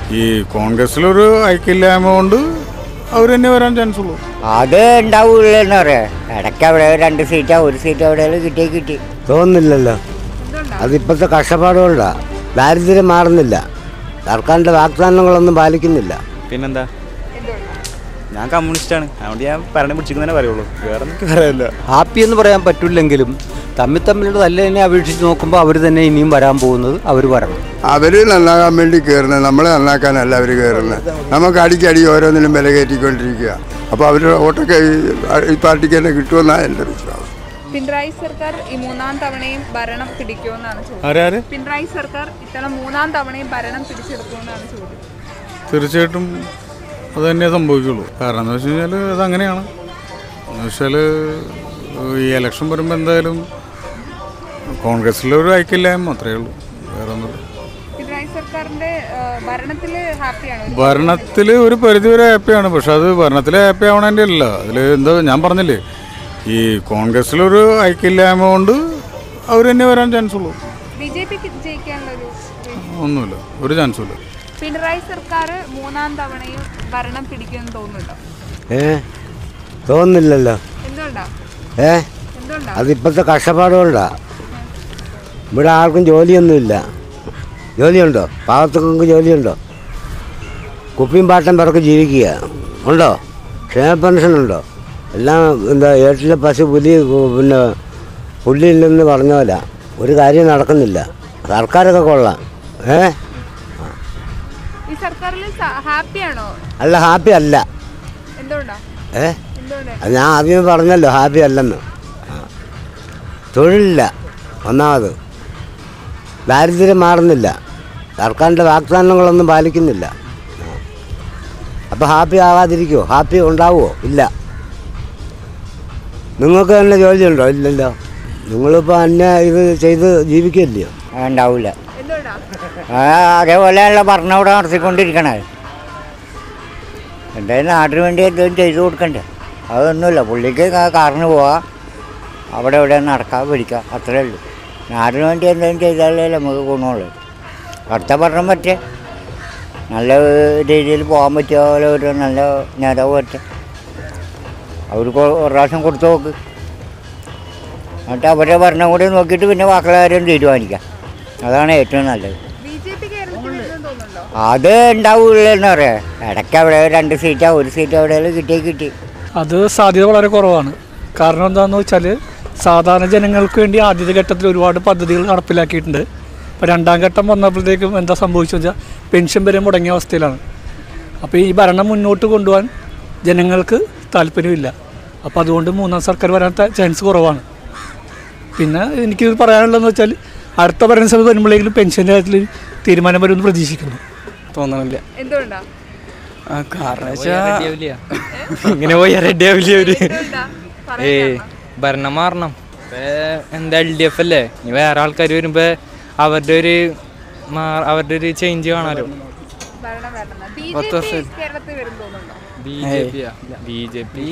ഈ കോൺഗ്രസിലൊരു ഐക്യമില്ലായ്മ കൊണ്ട് അവർ തന്നെ വരാൻ ചാൻസ് ഉള്ളൂ അത് ഉണ്ടാവൂലെന്ന് പറയാ ഇടയ്ക്ക് അവിടെ രണ്ട് സീറ്റാ ഒരു സീറ്റ് എവിടെയെങ്കിലും കിട്ടിയേ കിട്ടി തോന്നുന്നില്ലല്ലോ അതിപ്പോഴത്തെ കഷ്ടപ്പാടുകൊണ്ടാ ദാരിദ്ര്യം മാറുന്നില്ല സർക്കാരിൻ്റെ വാഗ്ദാനങ്ങളൊന്നും പാലിക്കുന്നില്ല പിന്നെന്താ ഞാൻ കമ്മ്യൂണിസ്റ്റാണ് അതുകൊണ്ട് ഞാൻ ഭരണം പിടിച്ചിരിക്കുന്നതന്നെ പറയുള്ളൂ വേറെ എനിക്ക് പറയാനില്ല ഹാപ്പി എന്ന് പറയാൻ പറ്റില്ലെങ്കിലും തമ്മിൽ തമ്മിലുള്ള തല്ലിനെ അപേക്ഷിച്ച് നോക്കുമ്പോൾ അവർ തന്നെ ഇനിയും വരാൻ പോകുന്നത് അവർ വരണം അവർ നന്നാകാൻ വേണ്ടി കയറുന്നത് നമ്മളെ നന്നാക്കാനല്ല അവർ കയറുന്നത് നമുക്ക് അടിക്കടി ഓരോന്നിനും വില കയറ്റിക്കൊണ്ടിരിക്കുക അപ്പോൾ അവരുടെ വോട്ടൊക്കെ ഈ- ഈ പാർട്ടിക്ക് തന്നെ കിട്ടുമെന്നാണ് എൻ്റെ വിശ്വാസം പിണറായി സർക്കാർ ഈ മൂന്നാം തവണയും ഭരണം പിടിക്കുമെന്നാണ് ചോദ്യം ആരാര് പിണറായി സർക്കാർ ഇത്തവണ മൂന്നാം തവണയും ഭരണം പിടിച്ചെടുക്കുമെന്നാണ് ചോദ്യം തീർച്ചയായിട്ടും അത് തന്നെ സംഭവിക്കുള്ളൂ കാരണം എന്താ വെച്ച് കഴിഞ്ഞാൽ അതങ്ങനെയാണ് എന്ന് വെച്ചാൽ ഈ ഇലക്ഷൻ വരുമ്പോൾ എന്തായാലും കോൺഗ്രസിലൊരു ഐക്യമില്ലായ്മ അത്രയേ ഉള്ളൂ വേറെ ഒന്നുമില്ല പിണറായി സർക്കാരിന്റെ ഭരണത്തിൽ ഹാപ്പിയാണ് ഭരണത്തിൽ ഒരു പരിധിവരെ ഹാപ്പിയാണ് പക്ഷെ അത് ഭരണത്തിൽ ഹാപ്പി ആവണതിൻ്റെ അല്ല അതിൽ എന്താ ഞാൻ പറഞ്ഞില്ലേ ഈ കോൺഗ്രസിലൊരു ഐക്യമില്ലായ്മ കൊണ്ട് അവർ തന്നെ വരാൻ ചാൻസ് ഉള്ളൂ ബി ജെ പിക്ക് ജയിക്കാനുള്ള ഒരു ഒന്നുമില്ല ഒരു ചാൻസും ഇല്ല പിണറായി സർക്കാർ മൂന്നാം തവണയും ഭരണം പിടിക്കുമെന്ന് തോന്നുന്നുണ്ടോ ഏ തോന്നുന്നില്ലല്ലോ എന്തുകൊണ്ടാ ഏ എന്തുകൊണ്ടാ അതിപ്പോഴത്തെ കഷ്ടപ്പാടുകൊണ്ടാ ഇവിടെ ആർക്കും ജോലിയൊന്നുമില്ല ജോലിയുണ്ടോ പാവത്തുങ്ങൾക്ക് ജോലിയുണ്ടോ കുപ്പിയും പാട്ടം പിറക്ക് ജീവിക്കുക ഉണ്ടോ ക്ഷേമ പെൻഷൻ ഉണ്ടോ എല്ലാം എന്താ ഏട്ടിലെ പശു പുലി കു- പിന്നെ പുല്ലില്ലെന്ന് പറഞ്ഞ പോലെ ഒരു കാര്യം നടക്കുന്നില്ല സർക്കാരൊക്കെ കൊള്ളാം ഏ ഈ സർക്കാരിൽ ഹാപ്പിയാണോ അല്ല ഹാപ്പി അല്ല എന്തുകൊണ്ടാ ഏ എന്തുകൊണ്ട് അത് ഞാൻ ആദ്യമേ പറഞ്ഞല്ലോ ഹാപ്പി അല്ലെന്ന് ആ. തൊഴിലില്ല ഒന്നാമത് ദാരിദ്ര്യം മാറുന്നില്ല സർക്കാരിൻ്റെ വാഗ്ദാനങ്ങളൊന്നും പാലിക്കുന്നില്ല അപ്പോൾ ഹാപ്പി ആകാതിരിക്കുമോ ഹാപ്പി ഉണ്ടാവുമോ ഇല്ല നിങ്ങൾക്ക് തന്നെ ജോലിയുണ്ടോ ഇല്ലല്ലോ നിങ്ങളിപ്പോൾ അന്യ ഇത് ചെയ്ത് ജീവിക്കില്ലയോ ഉണ്ടാവില്ല എന്തുകൊണ്ടാ അതേപോലെയുള്ള ഭരണം ഇവിടെ നടത്തിക്കൊണ്ടിരിക്കണേ എന്തായാലും നാട്ടിന് വേണ്ടി എന്തെങ്കിലും ചെയ്തു കൊടുക്കണ്ടേ അതൊന്നുമില്ല പുള്ളിക്ക് കാ- കാറിന് പോവാ അവിടെ ഇവിടെ നടക്കാം പിടിക്കാം അത്രേ ഉള്ളൂ നാടിന് വേണ്ടി എന്തെങ്കിലും ചെയ്താലേ നമുക്ക് ഗുണമുള്ളൂ അടുത്ത ഭരണം പറ്റേ നല്ല രീതിയിൽ പോകാൻ പറ്റിയ പോലെ ഒരു നല്ല നേതാവ് പറ്റേ അവർക്ക് ഒരു പ്രാവശ്യം കൊടുത്തു നോക്ക് എന്നിട്ട് അവരുടെ ഭരണം കൂടി നോക്കിയിട്ട് പിന്നെ ബാക്കിയുള്ള കാര്യം തീരുമാനിക്കാം അതാണ് ഏറ്റവും നല്ലത് ബി ജെ പി കേരളത്തിൽ വരുമെന്ന് തോന്നുന്നുണ്ടോ അത് ഉണ്ടാവൂലെന്ന് പറയാ ഇടയ്ക്ക് അവിടെ രണ്ട് സീറ്റാ ഒരു സീറ്റ് എവിടെയെങ്കിലും കിട്ടിയേ കിട്ടി അത് സാധ്യത വളരെ കുറവാണ് കാരണം എന്താണെന്ന് വെച്ചാൽ സാധാരണ ജനങ്ങൾക്ക് വേണ്ടി ആദ്യത്തെ ഘട്ടത്തിൽ ഒരുപാട് പദ്ധതികൾ നടപ്പിലാക്കിയിട്ടുണ്ട് ഇപ്പോൾ രണ്ടാം ഘട്ടം വന്നപ്പോഴത്തേക്കും എന്താ സംഭവിച്ചതെന്ന് വെച്ചാൽ പെൻഷൻ വരെ മുടങ്ങിയ അവസ്ഥയിലാണ് അപ്പോൾ ഈ ഭരണം മുന്നോട്ട് കൊണ്ടുപോകാൻ ജനങ്ങൾക്ക് താല്പര്യമില്ല അപ്പോൾ അതുകൊണ്ട് മൂന്നാം സർക്കാർ വരാൻ ചാൻസ് കുറവാണ് പിന്നെ എനിക്ക് പറയാനുള്ളതെന്ന് വെച്ചാൽ അടുത്ത ഭരണസഭ വരുമ്പോഴേക്കും പെൻഷൻ്റെ കാര്യത്തിൽ തീരുമാനം വരുമെന്ന് പ്രതീക്ഷിക്കുന്നു തോന്നണില്ല എന്തുകൊണ്ടാ ആ കാരണം വെച്ചാൽ ഇങ്ങനെ പോയി റെഡി ആവില്ല അവര് എന്തുകൊണ്ടാ ഏ പറയാൻ ഭരണം മാറണം ഇപ്പൊ എന്താ എൽ ഡി എഫ് അല്ലേ ഇനി വേറെ ആൾക്കാർ വരുമ്പോ അവരുടെ ഒരു മാ- അവരുടെ ഒരു ചേഞ്ച് കാണാലോ ഭരണം വരണം ബി ജെ പത്ത് പി വർഷം കേരളത്തിൽ വരും തോന്നുന്നുണ്ടോ B J P B J P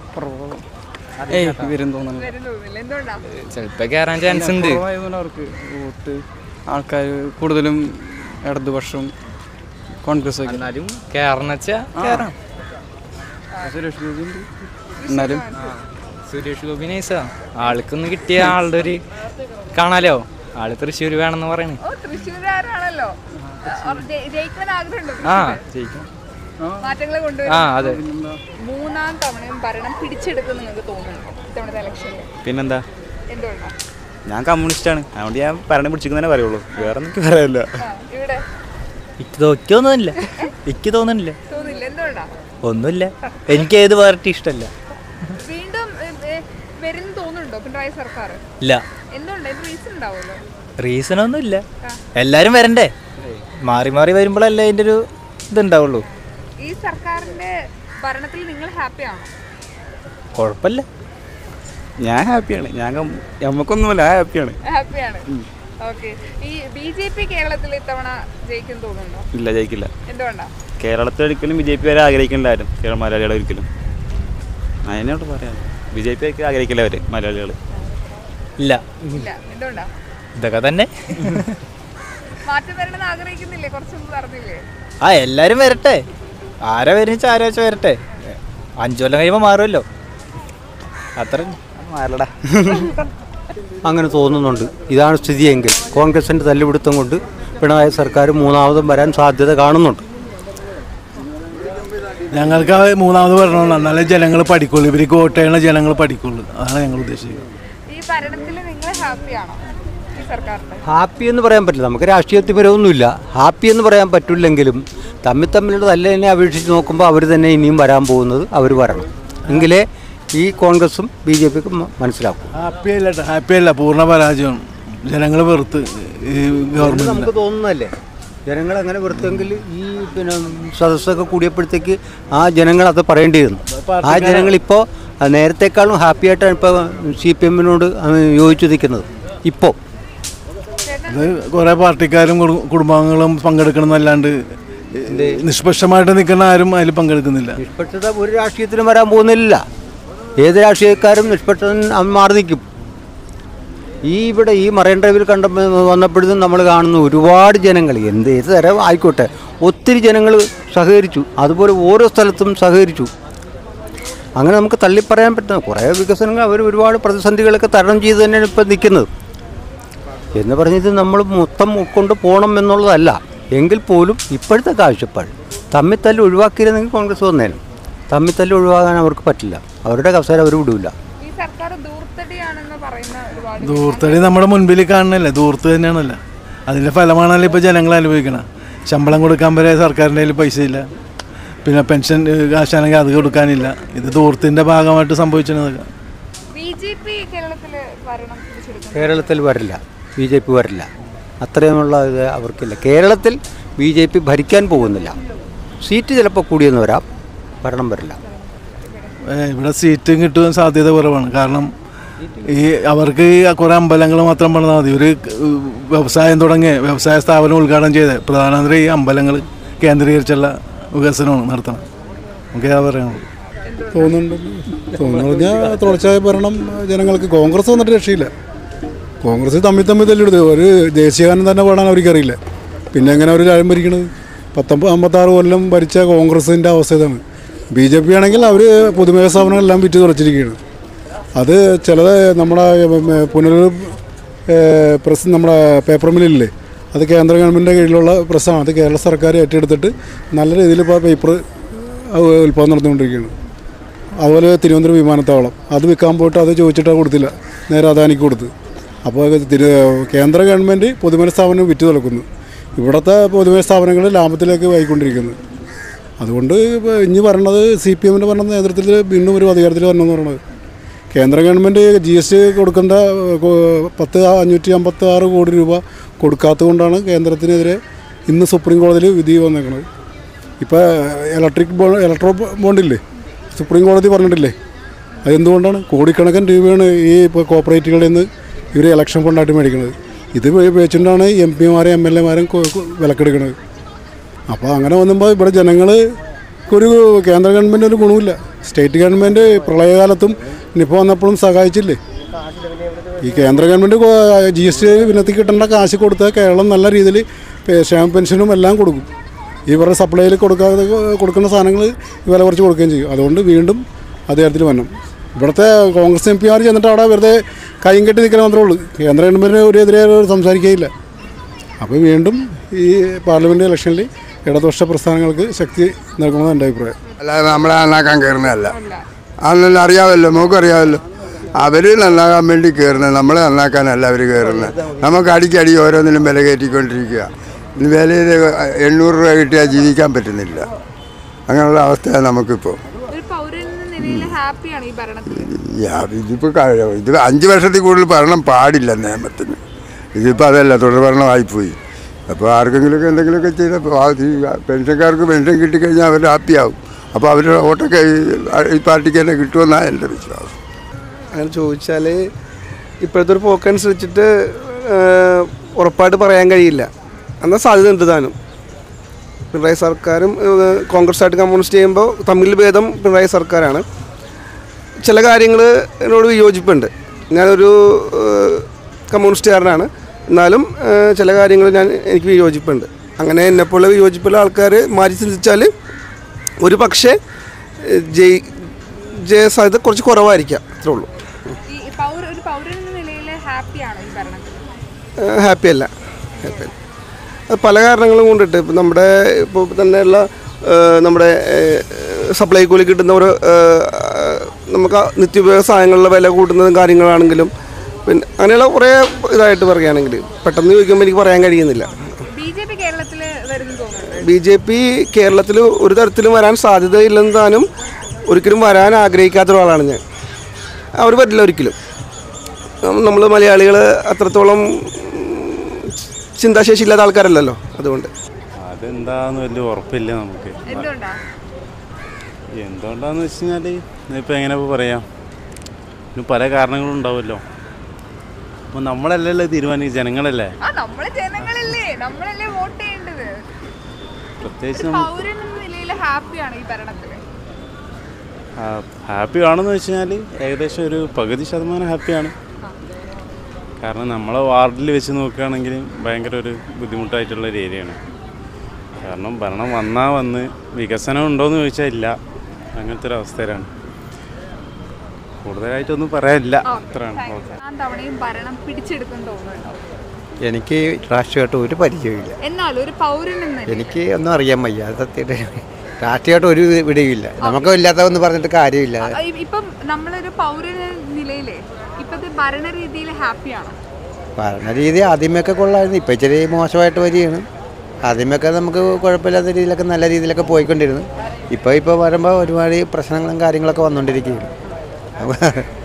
ഏയ് വരും തോന്നുന്നു വരും തോന്നുന്നില്ല എന്തുകൊണ്ടാ ചിലപ്പോ കേറാൻ ചാൻസ് ഉണ്ട് കുറവായതുകൊണ്ട് അവർക്ക് വോട്ട് ആൾക്കാർ കൂടുതലും ഇടതുപക്ഷം കോൺഗ്രസ് ഒക്കെ എന്നാലും കേറണം വെച്ചാ കേറാം സുരേഷ് ഗോപി ഉണ്ട് എന്നാലും സുരേഷ് ഗോപി നൈസാ ആൾക്കൊന്ന് കിട്ടിയ ആളുടെ ഒരു കാണാലോ ആള് തൃശ്ശൂർ വേണമെന്ന് പറയണേ ഓ തൃശ്ശൂരുകാരാണല്ലോ അവർ ജയി- ജയിക്കാൻ ആഗ്രഹമുണ്ടോ ആ തൃശ്ശൂര്? ജയിക്കും മാറ്റങ്ങൾ ആ കൊണ്ടുവരും അതെ മൂന്നാം തവണയും ഭരണം പിടിച്ചെടുക്കും നിങ്ങൾക്ക് തോന്നുന്നുണ്ടോ ഇത്തവണത്തെ ഇലക്ഷനിൽ പിന്നെന്താ എന്തുകൊണ്ടാ ഞാൻ കമ്മ്യൂണിസ്റ്റാണ് അതുകൊണ്ട് ഞാൻ ഭരണം പിടിച്ചിരിക്കുന്നതന്നെ പറയുള്ളൂ വേറെ ഒന്നും എനിക്ക് പറയാനില്ല ആ, ഇവിടെ എനിക്ക് തോന്നുന്നില്ല എനിക്ക് തോന്നുന്നില്ല തോന്നില്ല എന്തുകൊണ്ടാ ഒന്നുമില്ല എനിക്ക് ഏത് പാർട്ടി ഇഷ്ടമല്ല വീണ്ടും ഏ, ഏ, വരും തോന്നുന്നുണ്ടോ പിണറായി സർക്കാർ ഇല്ല എന്തുകൊണ്ട് അതിന് റീസൺ ഉണ്ടാവുമല്ലോ റീസൺ ഒന്നുമില്ല എല്ലാരും വരണ്ടേ മാറി മാറി വരുമ്പോഴല്ലേ അതിന്റെ ഒരു ഇതുണ്ടാവുള്ളൂ ഈ സർക്കാരിന്റെ ഭരണത്തിൽ നിങ്ങൾ ഹാപ്പിയാണോ കുഴപ്പമില്ല ഞാൻ ഹാപ്പിയാണ് ഞാൻ കം- നമുക്കൊന്നുമില്ല ഞാൻ ഹാപ്പിയാണ് ഹാപ്പിയാണ് ഓക്കെ ഈ ബി ജെ പി കേരളത്തിൽ ഇത്തവണ ജയിക്കും തോന്നുന്നുണ്ടോ ഇല്ല ജയിക്കില്ല എന്തുകൊണ്ടാ കേരളത്തിൽ ഒരിക്കലും ബി ജെ പി വരെ ആഗ്രഹിക്കുന്നില്ല ആരും കേരള മലയാളികൾ ഒരിക്കലും അതിനോട് പറയാം ബി ജെ പി ഒക്കെ ആഗ്രഹിക്കില്ല അവർ മലയാളികൾ ഇല്ല ഇല്ല എന്തുകൊണ്ടാ ഇതൊക്കെ തന്നെ മാറ്റം വരണമെന്ന് ആഗ്രഹിക്കുന്നില്ലേ കുറച്ച് മുമ്പ് പറഞ്ഞില്ലേ ആ എല്ലാവരും വരട്ടെ ആരാ വരുന്ന ആരാ വെച്ചാൽ വരട്ടെ അഞ്ചു കൊല്ലം കഴിയുമ്പോൾ മാറുമല്ലോ അത്ര മാറലടാ അങ്ങനെ തോന്നുന്നുണ്ട് ഇതാണ് സ്ഥിതിയെങ്കിൽ കോൺഗ്രസിൻ്റെ തല്ലുപിടുത്തം കൊണ്ട് പിണറായി സർക്കാർ മൂന്നാമതും വരാൻ സാധ്യത കാണുന്നുണ്ട് ഞങ്ങൾക്ക് അത് മൂന്നാമത് വരണമെന്ന് എന്നാലേ ജനങ്ങൾ പഠിക്കുള്ളൂ ഇവർക്ക് വോട്ട് ചെയ്യുന്ന ജനങ്ങൾ പഠിക്കുള്ളൂ അതാണ് ഞങ്ങൾ ഉദ്ദേശിക്കുന്നത് ഈ ഭരണത്തിൽ നിങ്ങൾ ഹാപ്പിയാണോ ഈ സർക്കാരിന്റെ ഹാപ്പി എന്ന് പറയാൻ പറ്റില്ല നമുക്ക് രാഷ്ട്രീയത്തിൽ പരമൊന്നുമില്ല ഹാപ്പി എന്ന് പറയാൻ പറ്റില്ലെങ്കിലും തമ്മിൽ തമ്മിലുള്ള തല്ലിനെ അപേക്ഷിച്ച് നോക്കുമ്പോൾ അവർ തന്നെ ഇനിയും വരാൻ പോകുന്നത് അവർ വരണം എങ്കിലേ ഈ കോൺഗ്രസും ബി ജെ പിക്കും മനസ്സിലാക്കും ഹാപ്പി അല്ല ട്ടോ, ഹാപ്പി അല്ല പൂർണ്ണ പരാജയം ജനങ്ങൾ വെറുത്ത് ഈ എന്ന് ഗവൺമെന്റ് നമുക്ക് തോന്നുന്നല്ലേ ജനങ്ങൾ അങ്ങനെ വെറുത്തെങ്കിൽ ഈ പിന്നെ സദസ്സൊക്കെ കൂടിയപ്പോഴത്തേക്ക് ആ ജനങ്ങൾ അത് പറയേണ്ടിയിരുന്നു ആ ജനങ്ങൾ ഇപ്പോൾ നേരത്തെക്കാളും ഹാപ്പി ആയിട്ടാണ് ഇപ്പോൾ സി പി എമ്മിനോട് യോജിച്ചു നിൽക്കുന്നത് ഇപ്പോൾ ഇത് കുറേ പാർട്ടിക്കാരും കുടു- കുടുംബാംഗങ്ങളും പങ്കെടുക്കണമെന്നല്ലാണ്ട് നിഷ്പക്ഷമായിട്ട് നിൽക്കുന്ന ആരും അതിൽ പങ്കെടുക്കുന്നില്ല നിഷ്പക്ഷത ഒരു രാഷ്ട്രീയത്തിനും വരാൻ പോകുന്നില്ല ഏത് രാഷ്ട്രീയക്കാരും നിഷ്പക്ഷ മാറി നിൽക്കും ഈ ഇവിടെ ഈ മറൈൻ ഡ്രൈവിൽ കണ്ട വന്നപ്പോഴും നമ്മൾ കാണുന്ന ഒരുപാട് ജനങ്ങൾ എന്ത് ഏത് തരം ആയിക്കോട്ടെ ഒത്തിരി ജനങ്ങൾ സഹകരിച്ചു അതുപോലെ ഓരോ സ്ഥലത്തും സഹകരിച്ചു അങ്ങനെ നമുക്ക് തള്ളിപ്പറയാൻ പറ്റുന്ന കുറേ വികസനങ്ങൾ അവർ ഒരുപാട് പ്രതിസന്ധികളൊക്കെ തരണം ചെയ്ത് തന്നെയാണ് ഇപ്പം നിൽക്കുന്നത് എന്ന് പറഞ്ഞത് നമ്മൾ മൊത്തം ഉൾക്കൊണ്ട് പോകണം എന്നുള്ളതല്ല എങ്കിൽ പോലും ഇപ്പോഴത്തെ കാഴ്ചപ്പാട് തമ്മിത്തല്ല് ഒഴിവാക്കിയിരുന്നെങ്കിൽ കോൺഗ്രസ് വന്നേനും തമ്മിത്തല്ല് ഒഴിവാക്കാൻ അവർക്ക് പറ്റില്ല അവരുടെ കസേര അവർ വിടില്ല ഈ സർക്കാർ ദൂർത്തടിയാണെന്ന് പറയുന്ന ഒരുപാട് ദൂർത്തടി നമ്മുടെ മുൻപിൽ കാണുന്നില്ല ദൂർത്ത് തന്നെയാണല്ലോ അതിൻ്റെ ഫലമാണല്ലോ ഇപ്പോൾ ജനങ്ങൾ അനുഭവിക്കണം ശമ്പളം കൊടുക്കാൻ വരെ സർക്കാരിൻ്റെ കയ്യിൽ പൈസ ഇല്ല പിന്നെ പെൻഷൻ ഏഹ്, കാശാണെങ്കിൽ അത് കൊടുക്കാനില്ല ഇത് ദൂർത്തിൻ്റെ ഭാഗമായിട്ട് സംഭവിച്ചതൊക്കെ ബി ജെ പി കേരളത്തിൽ ഭരണം പിടിച്ചെടുക്കും കേരളത്തിൽ വരില്ല ബി ജെ പി വരില്ല അത്രയുമുള്ള ഇത് അവർക്കില്ല കേരളത്തിൽ ബി ജെ പി ഭരിക്കാൻ പോകുന്നില്ല സീറ്റ് ചിലപ്പോൾ കൂടിയെന്ന് വരാം ഭരണം വരില്ല ഏഹ്, ഇവിടെ സീറ്റും കിട്ടുവാൻ സാധ്യത കുറവാണ് കാരണം ഈ അവർക്ക് ഈ കുറേ അമ്പലങ്ങൾ മാത്രം പറഞ്ഞാൽ മതി ഒരു ഏഹ്, വ്യവസായം തുടങ്ങിയ വ്യവസായ സ്ഥാപനം ഉദ്ഘാടനം ചെയ്ത് പ്രധാനമന്ത്രി ഈ അമ്പലങ്ങൾ കേന്ദ്രീകരിച്ചുള്ള വികസനമാണ് നടത്തണം നമുക്ക് ഏതാ പറയാനുള്ളൂ തോന്നുന്നുണ്ട് തോന്നുന്നു പറഞ്ഞാൽ തുടർച്ചയായ ഭരണം ജനങ്ങൾക്ക് കോൺഗ്രസ് വന്നിട്ട് രക്ഷയില്ല കോൺഗ്രസ് തമ്മിൽ തമ്മിൽ തല്ലിടുത് ഒരു ദേശീയഗാനം തന്നെ പാടാൻ അവർക്കറിയില്ല പിന്നെ എങ്ങനെ അവർ രാജ്യം ഭരിക്കണത് പത്തൊമ്പത് അമ്പത്താറ് കൊല്ലം ഭരിച്ച കോൺഗ്രസിൻ്റെ അവസ്ഥ ഇതാണ് ബി ജെ പി ആണെങ്കിൽ അവർ പൊതുമേഖലാ സ്ഥാപനങ്ങളെല്ലാം വിറ്റ് തുറച്ചിരിക്കുകയാണ് അത് ചിലത് നമ്മുടെ ഏ, പുനരൂർ ഏ, പ്രസ് നമ്മുടെ പേപ്പർ മില്ലില്ലേ അത് കേന്ദ്ര ഗവൺമെൻറ്റിൻ്റെ കീഴിലുള്ള പ്രസ്സാണ് അത് കേരള സർക്കാർ ഏറ്റെടുത്തിട്ട് നല്ല രീതിയിൽ ഇപ്പോൾ പേപ്പർ ഉൽപ്പാദനം നടത്തിക്കൊണ്ടിരിക്കുകയാണ് അതുപോലെ തിരുവനന്തപുരം വിമാനത്താവളം അത് വിൽക്കാൻ പോയിട്ട് അത് ചോദിച്ചിട്ട് കൊടുത്തില്ല നേരെ അദാനിക്ക് കൊടുത്ത് അപ്പോൾ അത് തിരു കേന്ദ്ര ഗവൺമെൻറ് പൊതുമേഖലാ സ്ഥാപനം വിറ്റ് തുറക്കുന്നു ഇവിടുത്തെ പൊതുമേഖലാ സ്ഥാപനങ്ങൾ ലാഭത്തിലേക്ക് പോയിക്കൊണ്ടിരിക്കുന്നു അതുകൊണ്ട് ഇപ്പോൾ ഇനി പറയണത് സി പി എമ്മിൻ്റെ ഭരണ നേതൃത്വത്തിൽ വീണ്ടും ഒരു അധികാരത്തിൽ വരണമെന്ന് പറയുന്നത് കേന്ദ്ര ഗവൺമെൻറ് ജി എസ് ടി കൊടുക്കേണ്ട ഏഹ്, കൊ- പത്ത് അഞ്ഞൂറ്റി അമ്പത്തി ആറ് കോടി രൂപ കൊടുക്കാത്തത് കൊണ്ടാണ് കേന്ദ്രത്തിനെതിരെ ഇന്ന് സുപ്രീം കോടതിയിൽ വിധി വന്നേക്കുന്നത് ഇപ്പോൾ ഇലക്ട്രിക് ബോ ഇലക്ട്രോ ബോണ്ടില്ലേ സുപ്രീം കോടതി പറഞ്ഞിട്ടില്ലേ അതെന്തുകൊണ്ടാണ് കോടിക്കണക്കിന് രൂപയാണ് ഈ ഇപ്പോൾ കോപ്പറേറ്റുകളിൽ നിന്ന് ഇവർ ഇലക്ഷൻ ഫണ്ടായിട്ട് മേടിക്കുന്നത് ഇത് വെ- വെച്ചിട്ടാണ് എം പിമാരും എം എൽ എമാരും വിലക്കെടുക്കുന്നത് അപ്പോൾ അങ്ങനെ വന്നുമ്പോൾ ഇവിടെ ജനങ്ങൾ ഒരു കേന്ദ്ര ഗവൺമെൻറ് ഒരു ഗുണമില്ല സ്റ്റേറ്റ് ഗവൺമെൻറ് പ്രളയകാലത്തും നിപ്പോൾ വന്നപ്പോഴും സഹായിച്ചില്ലേ ഈ കേന്ദ്ര ഗവൺമെൻറ് ജി എസ് ടി വിനത്തി കിട്ടേണ്ട കാശ് കൊടുത്താൽ കേരളം നല്ല രീതിയിൽ ക്ഷേമ പെൻഷനും എല്ലാം കൊടുക്കും ഇവരുടെ സപ്ലൈയിൽ കൊടുക്കാതെ കൊടുക്കുന്ന സാധനങ്ങൾ വില കുറച്ച് കൊടുക്കുകയും ചെയ്യും അതുകൊണ്ട് വീണ്ടും അധികാരത്തിൽ വരണം ഇവിടുത്തെ കോൺഗ്രസ് എം പിമാർ ചെന്നിട്ട് അവിടെ വെറുതെ കൈയും കെട്ടി നിൽക്കാൻ മാത്രമേ ഉള്ളൂ കേന്ദ്ര ഗവൺമെൻറ്റിന് ഒരു എതിരെ സംസാരിക്കുകയില്ല അപ്പോൾ വീണ്ടും ഈ പാർലമെൻറ്റ് ഇലക്ഷനിൽ ഇടതുപക്ഷ പ്രസ്ഥാനങ്ങൾക്ക് ശക്തി നൽകണമെന്ന് എൻ്റെ അഭിപ്രായം അല്ലാതെ നമ്മളെ നന്നാക്കാൻ കയറുന്നതല്ല അതെല്ലാം അറിയാമല്ലോ നമുക്ക് അറിയാമല്ലോ അവർ നന്നാകാൻ വേണ്ടി കയറുന്നത് നമ്മളെ നന്നാക്കാനല്ല അവർ കയറുന്നത് നമുക്ക് അടിക്കടി ഓരോന്നിനും വില കയറ്റിക്കൊണ്ടിരിക്കുക ഇന്ന് വിലയിൽ എണ്ണൂറ് രൂപ കിട്ടിയാൽ ജീവിക്കാൻ പറ്റുന്നില്ല അങ്ങനെയുള്ള അവസ്ഥയാണ് നമുക്കിപ്പോൾ ഒരു പൗരൻ എന്ന നിലയിൽ ഹാപ്പിയാണ് ഈ ഭരണത്തിൽ ഇതിപ്പോൾ ഇത് അഞ്ച് വർഷത്തിൽ കൂടുതൽ ഭരണം പാടില്ല നിയമത്തിന് ഇതിപ്പോൾ അതല്ല തുടർ ഭരണമായിപ്പോയി അപ്പോൾ ആർക്കെങ്കിലുമൊക്കെ എന്തെങ്കിലുമൊക്കെ ചെയ്തപ്പോൾ ആ ഈ പെൻഷൻകാർക്ക് പെൻഷൻ കിട്ടിക്കഴിഞ്ഞാൽ അവർ ഹാപ്പിയാവും അപ്പോൾ അവരുടെ വോട്ടൊക്കെ ഈ- ഈ പാർട്ടിക്ക് തന്നെ കിട്ടുമെന്നാണ് എൻ്റെ വിശ്വാസം അങ്ങനെ ചോദിച്ചാൽ ഇപ്പോഴത്തെ ഒരു പോക്കനുസരിച്ചിട്ട് ഏഹ്, ഉറപ്പായിട്ട് പറയാൻ കഴിയില്ല എന്നാൽ സാധ്യത ഉണ്ട് താനും പിണറായി സർക്കാരും ഏഹ്, കോൺഗ്രസ്സായിട്ട് കമ്മ്യൂണിസ്റ്റ് ചെയ്യുമ്പോൾ തമ്മിൽ ഭേദം പിണറായി സർക്കാരാണ് ചില കാര്യങ്ങൾ എന്നോട് വിയോജിപ്പുണ്ട് ഞാനൊരു ഏഹ്, കമ്മ്യൂണിസ്റ്റുകാരനാണ് എന്നാലും ഏഹ്, ചില കാര്യങ്ങൾ ഞാൻ എനിക്ക് വിയോജിപ്പുണ്ട് അങ്ങനെ എന്നെപ്പോലെ വിയോജിപ്പുള്ള ആൾക്കാർ മാറ്റി ചിന്തിച്ചാൽ ഒരു പക്ഷേ ഏഹ്, ജയ് ജയ സാധ്യത കുറച്ച് കുറവായിരിക്കാം അത്രേ ഉള്ളൂ ഈ പൗര ഒരു പൗരൻ എന്ന നിലയിൽ ഹാപ്പിയാണോ ഈ ഭരണത്തിൽ ഹാപ്പി അല്ല ഹാപ്പി അല്ല അത് പല കാരണങ്ങളും കൊണ്ടിട്ട് ഇപ്പം നമ്മുടെ ഇപ്പോൾ തന്നെയുള്ള ഏഹ്, നമ്മുടെ സപ്ലൈകോയിൽ കിട്ടുന്ന ഓരോ ഏഹ്, നമുക്ക് ആ നിത്യോപയോഗ സാധനങ്ങളുടെ വില കൂട്ടുന്നതും കാര്യങ്ങളാണെങ്കിലും പിന്നെ അങ്ങനെയുള്ള കുറേ ഇതായിട്ട് പറയുകയാണെങ്കിൽ പെട്ടെന്ന് ചോദിക്കുമ്പോൾ എനിക്ക് പറയാൻ കഴിയുന്നില്ല ബി ജെ പി കേരളത്തിൽ വരുന്നു തോന്നുന്നുണ്ട് ബി ജെ പി കേരളത്തിൽ ഒരു തരത്തിലും വരാൻ സാധ്യതയില്ലെന്ന് താനും ഒരിക്കലും വരാൻ ആഗ്രഹിക്കാത്ത ഒരാളാണ് ഞാൻ അവർ പറ്റില്ല ഒരിക്കലും നമ്മൾ മലയാളികൾ അത്രത്തോളം ചിന്താശേഷി ഇല്ലാത്ത ആൾക്കാരല്ലല്ലോ അതുകൊണ്ട് അതെന്താന്ന് വലിയ ഉറപ്പില്ല നമുക്ക് എന്തുകൊണ്ടാ എന്തുകൊണ്ടാന്ന് വെച്ച് കഴിഞ്ഞാൽ ഇപ്പം എങ്ങനെ ഇപ്പൊ പറയാം ഇതിന് പല കാരണങ്ങളും ഉണ്ടാവുമല്ലോ അപ്പം നമ്മളല്ലല്ലോ തീരുമാനിക്കുക ജനങ്ങളല്ലേ ആ നമ്മള് ജനങ്ങളല്ലേ നമ്മളല്ലേ വോട്ട് ചെയ്യേണ്ടത് പ്രത്യേകിച്ച് ഒരു നമ്മ പൗരൻ എന്ന നിലയിൽ ഹാപ്പിയാണ് ഈ ഭരണത്തിൽ ഹാപ്പി ആണെന്ന് വെച്ച് കഴിഞ്ഞാൽ ഏകദേശം ഒരു പകുതി ശതമാനം ഹാപ്പിയാണ് കാരണം നമ്മളെ വാർഡിൽ വെച്ച് നോക്കുകയാണെങ്കിൽ ഭയങ്കര ഒരു ബുദ്ധിമുട്ടായിട്ടുള്ള ഒരു ഏരിയയാണ് കാരണം ഭരണം വന്നാൽ വന്ന് വികസനം ഉണ്ടോയെന്ന് ചോദിച്ചാൽ ഇല്ല അങ്ങനത്തെ ഒരു അവസ്ഥയിലാണ് കൂടുതലായിട്ടൊന്നും പറയാനില്ല അത്രയാണ് ഓക്കെ ആ തവണയും ഭരണം പിടിച്ചെടുക്കും തോന്നുന്നുണ്ടോ എനിക്ക് രാഷ്ട്രീയമായിട്ട് ഒരു പരിചയമില്ല എന്നാലും ഒരു പൗരൻ എന്ന നിലയിൽ എനിക്ക് ഒന്നും അറിയാൻ വയ്യ അത് സത്യമായിട്ട് രാഷ്ട്രീയമായിട്ട് ഒരു വിടയില്ല നമുക്ക് ഇല്ലാത്തതെന്ന് പറഞ്ഞിട്ട് കാര്യമില്ല ആ, ഇ- ഇപ്പം നമ്മളൊരു പൗരൻ എന്ന നിലയിലേ ഇപ്പത്തെ ഭരണരീതിയിൽ ഹാപ്പിയാണോ ഭരണരീതി ആദ്യമൊക്കെ കൊള്ളായിരുന്നു ഇപ്പം ഇച്ചിരി മോശമായിട്ട് വരികയാണ് ആദ്യമൊക്കെ നമുക്ക് കുഴപ്പമില്ലാത്ത രീതിയിലൊക്കെ നല്ല രീതിയിലൊക്കെ പോയിക്കൊണ്ടിരുന്നു ഇപ്പോൾ ഇപ്പോൾ വരുമ്പോൾ ഒരുപാട് പ്രശ്നങ്ങളും കാര്യങ്ങളൊക്കെ വന്നുകൊണ്ടിരിക്കുകയാണ്